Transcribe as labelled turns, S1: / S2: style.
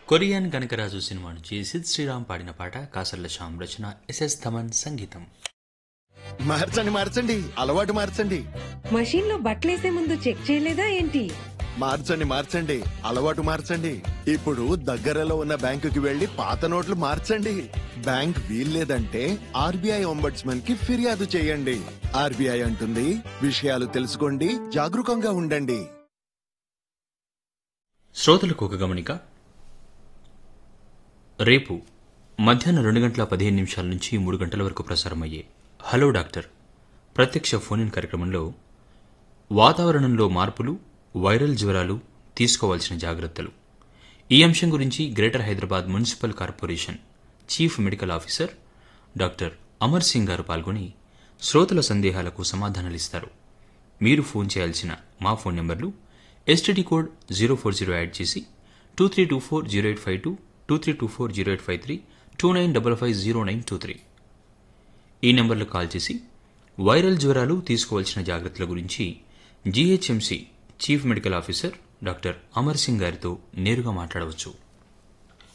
S1: Korean Kanakaraju cinema నుంచి సిద్ శ్రీరామ్ పాడిన పాట కాసర్ల శ్యామ్ రచన ఎస్ఎస్ థమన్ సంగీతం
S2: మార్చండి మార్చండి అలవాటు మార్చండి
S3: మషీన్ లో బట్టలేసే ముందు చెక్ చేయలేదా ఏంటి
S2: మార్చండి మార్చండి అలవాటు మార్చండి ఇప్పుడు దగ్గరలో ఉన్న బ్యాంకుకి వెళ్లి పాత నోట్లు మార్చండి బ్యాంక్ వీల్లేదంటే ఆర్బీఐ ఒంబడ్స్మన్ కి ఫిర్యాదు చేయండి ఆర్బీఐ అంటుంది విషయాలు తెలుసుకోండి జాగరూకంగా ఉండండి
S1: శ్రోతలకు ఒక గమనిక రేపు మధ్యాహ్నం రెండు గంటల పదిహేను నిమిషాల నుంచి మూడు గంటల వరకు ప్రసారమయ్యే హలో డాక్టర్ ప్రత్యక్ష ఫోన్ ఇన్ కార్యక్రమంలో వాతావరణంలో మార్పులు వైరల్ జ్వరాలు తీసుకోవాల్సిన జాగ్రత్తలు ఈ అంశం గురించి greater Hyderabad municipal corporation chief medical officer doctor Amar Singh garu పాల్గొని శ్రోతల సందేహాలకు సమాధానాలిస్తారు మీరు ఫోన్ చేయాల్సిన మా ఫోన్ నెంబర్లు STD code zero four zero add చేసి two three two four zero eight five two two three two four zero eight five three two nine double five zero nine two three ఈ నెంబర్లకు call చేసి viral జ్వరాలు తీసుకోవాల్సిన జాగ్రత్తల గురించి GHMC chief medical officer doctor Amar Singh గారితో నేరుగా మాట్లాడవచ్చు